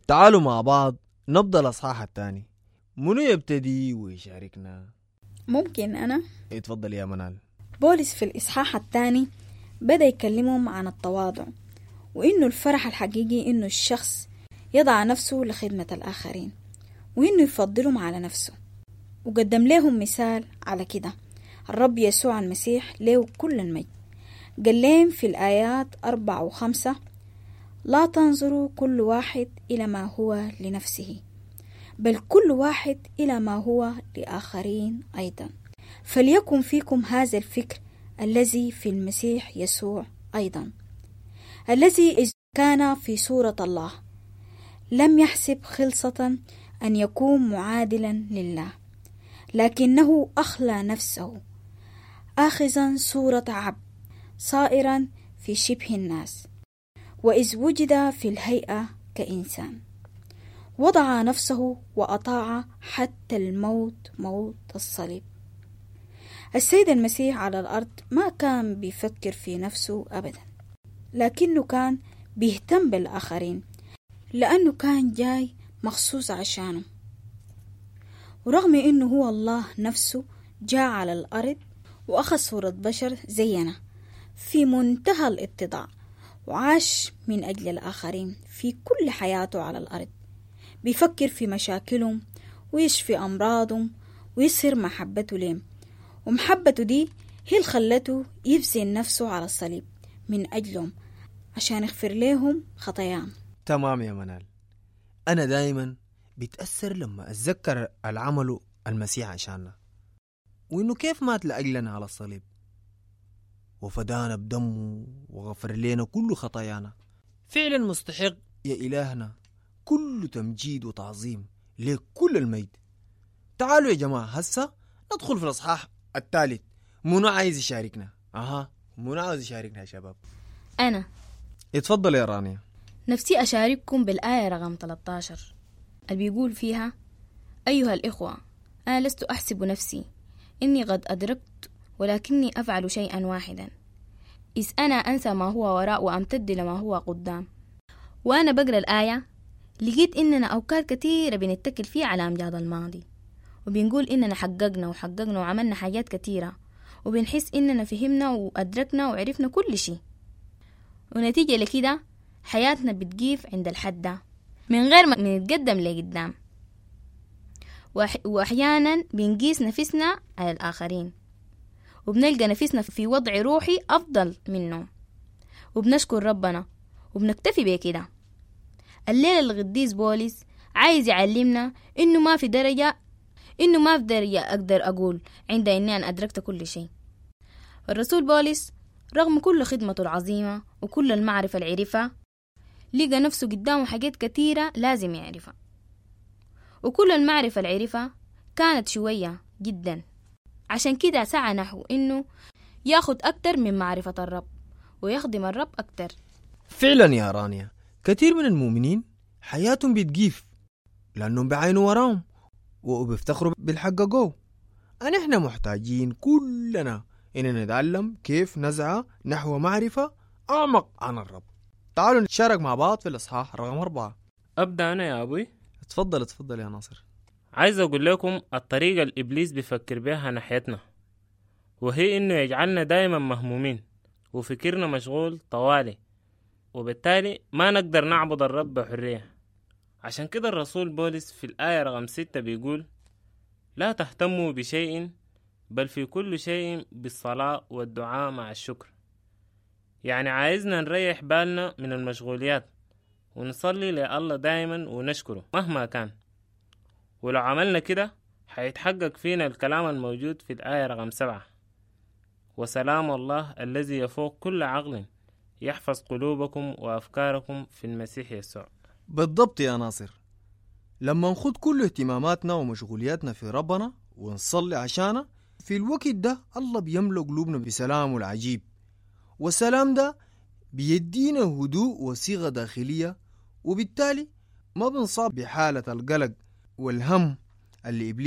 تعالوا مع بعض نبدأ الأصحاح الثاني منو يبتدي ويشاركنا ممكن أنا اتفضل يا منال بولس في الإصحاح الثاني بدأ يكلمهم عن التواضع وإنه الفرح الحقيقي إنه الشخص يضع نفسه لخدمة الآخرين وإنه يفضلهم على نفسه وقدم لهم مثال على كده الرب يسوع المسيح له كل المجد قال لهم في الآيات أربعة وخمسة لا تنظروا كل واحد إلى ما هو لنفسه بل كل واحد إلى ما هو لآخرين أيضا فليكن فيكم هذا الفكر الذي في المسيح يسوع أيضا الذي إذ كان في صورة الله لم يحسب خلصة أن يكون معادلا لله لكنه أخلى نفسه آخذا صورة عبد صائرا في شبه الناس وإذ وجد في الهيئة كإنسان وضع نفسه وأطاع حتى الموت موت الصليب السيد المسيح على الأرض ما كان بيفكر في نفسه أبدا لكنه كان بيهتم بالآخرين لأنه كان جاي مخصوص عشانه ورغم إنه هو الله نفسه جاء على الأرض وأخذ صورة بشر زينا في منتهى الاتضاع وعاش من أجل الآخرين في كل حياته على الأرض بيفكر في مشاكلهم ويشفي أمراضهم ويظهر محبته لهم ومحبته دي هي اللي خلته يبذل نفسه على الصليب من أجلهم عشان يغفر لهم خطاياهم تمام يا منال أنا دايما بتأثر لما أتذكر العمل المسيح عشاننا وإنه كيف مات لأجلنا على الصليب وفدانا بدمه وغفر لنا كل خطايانا فعلا مستحق يا إلهنا كل تمجيد وتعظيم لكل المجد تعالوا يا جماعة هسا ندخل في الأصحاح الثالث منو عايز يشاركنا أها منو عايز يشاركنا يا شباب أنا اتفضل يا رانيا نفسي أشارككم بالآية رقم 13 اللي بيقول فيها أيها الإخوة أنا لست أحسب نفسي إني قد أدركت ولكني أفعل شيئا واحدا إذ أنا أنسى ما هو وراء وأمتد لما هو قدام وأنا بقرأ الآية لقيت إننا أوقات كثيرة بنتكل فيها على أمجاد الماضي وبنقول إننا حققنا وحققنا وعملنا حاجات كثيرة وبنحس إننا فهمنا وأدركنا وعرفنا كل شيء ونتيجة لكده حياتنا بتجيف عند الحد ده من غير ما نتقدم لقدام وأح وأحيانا بنقيس نفسنا على الآخرين وبنلقى نفسنا في وضع روحي أفضل منهم وبنشكر ربنا وبنكتفي بكده الليلة القديس بوليس عايز يعلمنا إنه ما في درجة إنه ما في درجة أقدر أقول عند إني أنا أدركت كل شيء الرسول بوليس رغم كل خدمته العظيمة وكل المعرفة اللي عرفها لقى نفسه قدامه حاجات كتيرة لازم يعرفها وكل المعرفة اللي عرفها كانت شوية جدا عشان كده سعى نحو إنه ياخد أكتر من معرفة الرب ويخدم الرب أكتر فعلا يا رانيا كثير من المؤمنين حياتهم بتجيف لأنهم بعينوا وراهم وبيفتخروا بالحققوه أن إحنا محتاجين كلنا إننا نتعلم كيف نسعى نحو معرفة أعمق عن الرب تعالوا نتشارك مع بعض في الإصحاح رقم أربعة أبدأ أنا يا أبوي اتفضل اتفضل يا ناصر عايز أقول لكم الطريقة الإبليس بيفكر بيها ناحيتنا وهي إنه يجعلنا دايما مهمومين وفكرنا مشغول طوالي وبالتالي ما نقدر نعبد الرب بحرية عشان كده الرسول بولس في الآية رقم ستة بيقول لا تهتموا بشيء بل في كل شيء بالصلاة والدعاء مع الشكر يعني عايزنا نريح بالنا من المشغوليات ونصلي لله دايما ونشكره مهما كان ولو عملنا كده حيتحقق فينا الكلام الموجود في الآية رقم سبعة وسلام الله الذي يفوق كل عقل يحفظ قلوبكم وأفكاركم في المسيح يسوع بالضبط يا ناصر لما نخد كل اهتماماتنا ومشغولياتنا في ربنا ونصلي عشانه في الوقت ده الله بيملأ قلوبنا بسلامه العجيب والسلام ده بيدينا هدوء وصيغة داخلية وبالتالي ما بنصاب بحالة القلق والهم اللي إبليس